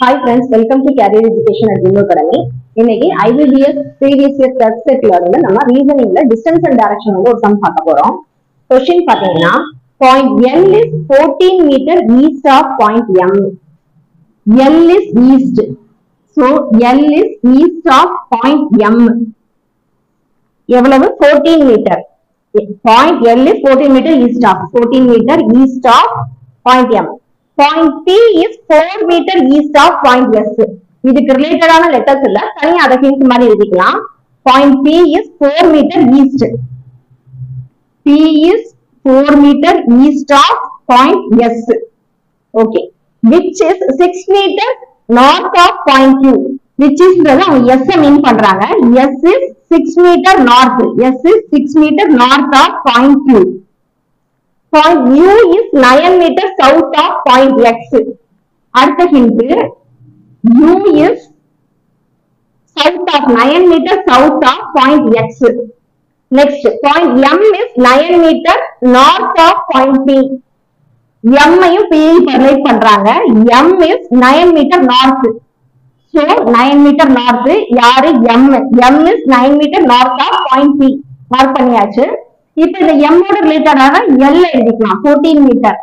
Hi friends welcome to career education at window academy இன்னைக்கு IBPS previous year test செட்ல இருந்து நம்ம ரீசனிங்ல distance and direction வந்து ஒரு சம் பார்க்க போறோம் கொஸ்டின் பாத்தீங்கன்னா point L is 14 metre east of point M L is east so L is east of point M எவ்வளவு 14 metre point L is 14 metre east of 14 metre east of point M point P is 4 metre east of point S இதுக்கு ரிலேட்டடான letters இல்ல தனியா அதை hint மாதிரி எழுதிக்கலாம் point P is 4 metre east P is 4 metre east of point S okay which is 6 metre north of point Q which is அவங்க S mean பண்றாங்க S is 6 metre north S is 6 metre north of point Q point U is 9 metre south of point X அடுத்த hint U is south of 9 meter south of point X. Next, point M is 9 meter north of point P. M ஐயும் P ஐயும் பர்லேட் பண்றாங்க M is 9 meter north. So 9 meter north யாரு M M is 9 meter north of point P. Mark பண்ணியாச்சு இப்ப இந்த M ஓட ரிலேட்டடான L எழுதிக்கலாம் 14 மீட்டர்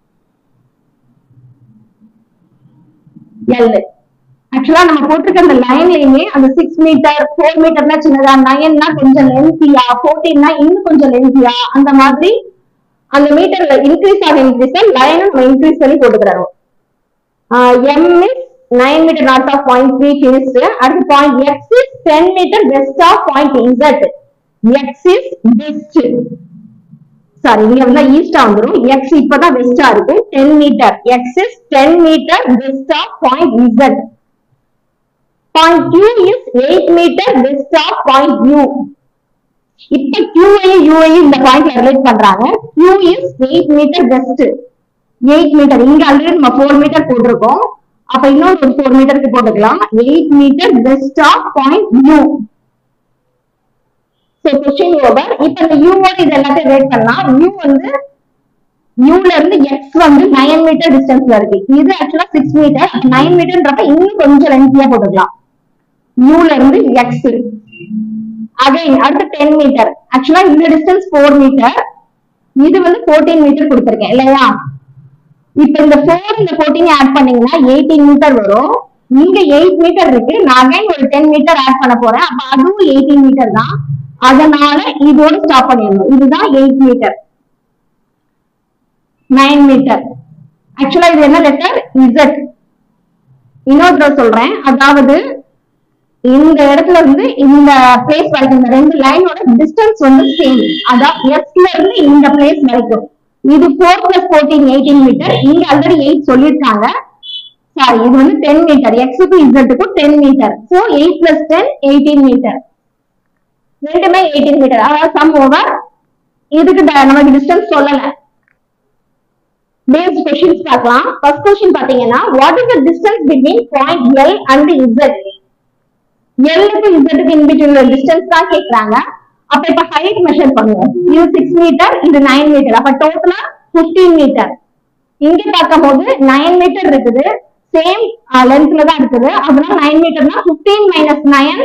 L ஆக்சுவலா நம்ம போட்டிருக்க அந்த லைன்லயுமே அந்த சிக்ஸ் மீட்டர் ஃபோர் மீட்டர்னா சின்னதா நைன்னா கொஞ்சம் லென்த்தியா ஃபோர்டீன்னா இன்னும் கொஞ்சம் லென்த்தியா அந்த மாதிரி அந்த மீட்டர்ல இன்க்ரீஸ் ஆக இன்க்ரீஸ் லைனும் நம்ம இன்க்ரீஸ் பண்ணி போட்டுக்கிறோம் M is nine metre north of point three finished அடுத்து point X is ten metre west of point Z X is west sorry இங்க வந்து ஈஸ்டா வந்துரும் எக்ஸ் இப்பதான் வெஸ்டா இருக்கு ten metre X is ten metre west of point Z point Q is eight metre west of point U இப்ப Q ஐயும் U ஐயும் இந்த பாயிண்ட்ல ரிலேட் பண்றாங்க Q is eight metre west eight metre இங்க ஆல்ரெடி நம்ம ஃபோர் மீட்டர் போட்டிருக்கோம் அப்ப இன்னொரு ஒரு ஃபோர் மீட்டருக்கு போட்டுக்கலாம் eight metre west of point U so question over இப்ப இந்த U ஓட இது எல்லாத்தையும் ரேட் பண்ணலாம் U வந்து யூல இருந்து எக்ஸ் வந்து நைன் மீட்டர் டிஸ்டன்ஸ்ல இருக்கு இது ஆக்சுவலா சிக்ஸ் மீட்டர் நைன் மீட்டர்ன்றப்ப இன்னும் கொஞ்சம் லென்த்தியா போட்டுக்கலாம் யூல இருந்து எக்ஸ் அகைன் அடுத்து டென் மீட்டர் ஆக்சுவலா இந்த டிஸ்டன்ஸ் ஃபோர் மீட்டர் இது வந்து ஃபோர்டீன் மீட்டர் கொடுத்திருக்கேன் இல்லையா இப்ப இந்த ஃபோர் இந்த ஃபோர்டீன் ஆட் பண்ணீங்கன்னா எயிட்டீன் மீட்டர் வரும் இங்க எயிட் மீட்டர் இருக்கு நான் அகைன் ஒரு டென் மீட்டர் ஆட் பண்ண போறேன் அப்ப அதுவும் எயிட்டீன் மீட்டர் தான் அதனால இதோட ஸ்டாப் பண்ணிடணும் இதுதான் எயிட் மீட்டர் நைன் மீட்டர் ஆக்சுவலா இது என்ன லெட்டர் இசட் இன்னொரு தடவை சொல்றேன் அதாவது இந்த இடத்துல இருந்து இந்த பிளேஸ் வரைக்கும் இந்த ரெண்டு லைனோட டிஸ்டன்ஸ் வந்து சேம் அதான் எஸ்ல இருந்து இந்த பிளேஸ் வரைக்கும் இது four plus fourteen eighteen metre இங்க ஆல்ரெடி எயிட் சொல்லியிருக்காங்க சாரி இது வந்து டென் மீட்டர் எக்ஸுக்கும் இசட்டுக்கும் ten metre so eight plus ten eighteen metre ரெண்டுமே எயிட்டீன் மீட்டர் அதாவது சம் ஓவர் இதுக்கு ட- நமக்கு டிஸ்டன்ஸ் சொல்லல பேஸ்ட் கொஸ்டின்ஸ் பார்க்கலாம் ஃபர்ஸ்ட் கொஸ்டின் பாத்தீங்கன்னா what is the distance between point L and Z எல்லுக்கு இசட்டுக்கு இன் பிட்வீன் டிஸ்டன்ஸ் தான் கேக்குறாங்க அப்ப இப்ப ஹைட் மெஷர் பண்ணுவோம் இது சிக்ஸ் மீட்டர் இது நைன் மீட்டர் அப்ப டோட்டலா 15 மீட்டர் இங்க பார்க்கும் போது நைன் மீட்டர் இருக்குது சேம் லென்த்ல தான் இருக்குது அதனால நைன் மீட்டர்னா 15 minus nine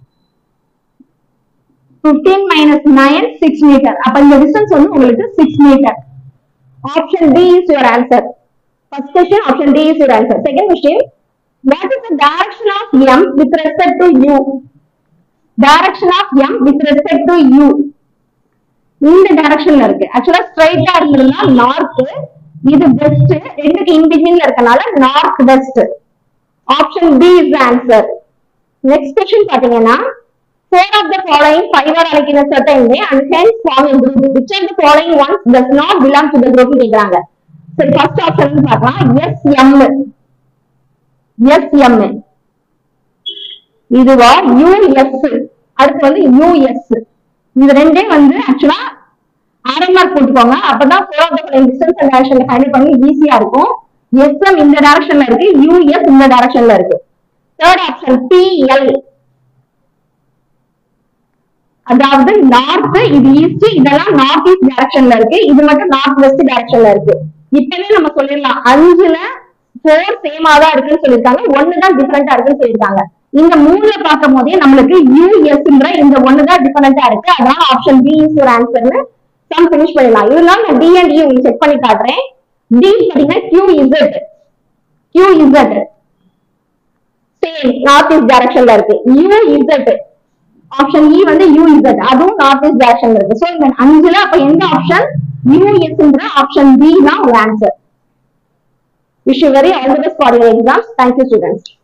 15 minus nine six metre அப்ப இந்த டிஸ்டன்ஸ் வந்து உங்களுக்கு six metre Option D is your answer. First question, option D is your answer. Second question, what is the direction of M with respect to U? Direction of M with respect to U. இந்த டைரக்ஷன்ல இருக்கு ஆக்சுவலா ஸ்ட்ரைட்டா இருந்ததுன்னா north இது west ரெண்டுக்கு in பிட்வீன்ல இருக்கனால north west option B is the answer next question பாத்தீங்கன்னா four of the following five are alike in a certain way and hence form a group which of the following ones does not belong to the group கேக்குறாங்க சரி first option பார்க்கலாம் S M S M இதுவா US அடுத்து வந்து US இது ரெண்டே வந்து ஆக்சுவலா அரை மார்க் போட்டுக்கோங்க அப்பதான் four of the distance and டைரக்ஷன்ல ஃபைண்ட் பண்ணி ஈஸியா இருக்கும் எஸ்எம் இந்த டைரக்ஷன்ல இருக்கு யூஎஸ் இந்த டைரக்ஷன்ல இருக்கு தேர்ட் ஆப்ஷன் பிஎல் அதாவது நார்த் இது ஈஸ்ட் இதெல்லாம் நார்த் ஈஸ்ட் டைரக்ஷன்ல இருக்கு இது மட்டும் நார்த் வெஸ்ட் டைரக்ஷன்ல இருக்கு இப்பவே நம்ம சொல்லிடலாம் அஞ்சுல ஃபோர் சேமா தான் இருக்குன்னு சொல்லியிருக்காங்க ஒன்னு தான் டிஃபரெண்டா இருக்குன்னு சொல்லியிருக்காங்க இந்த மூணுல பார்க்கும் போதே நம்மளுக்கு யூஎஸ்ன்ற இந்த ஒன்னு தான் டிஃபரெண்டா இருக்கு அதனால ஆப்ஷன் பி இஸ் யுவர் ஆன்சர்னு சம் ஃபினிஷ் பண்ணிடலாம் இதெல்லாம் நான் டி அண்ட் இ உங்களுக்கு செக் பண்ணி காட்டுறேன் டி பாத்தீங்கன்னா Q Z Q Z same north east டைரக்ஷன்ல இருக்கு யூ இசட் ஆப்ஷன் இ வந்து யூ இசட் அதுவும் நார்த் ஈஸ்ட் டைரக்ஷன்ல இருக்கு சோ இந்த அஞ்சுல அப்ப எந்த ஆப்ஷன் யூஎஸ்ன்ற ஆப்ஷன் பி தான் உங்க answer wish you very all the best for your exams thank you students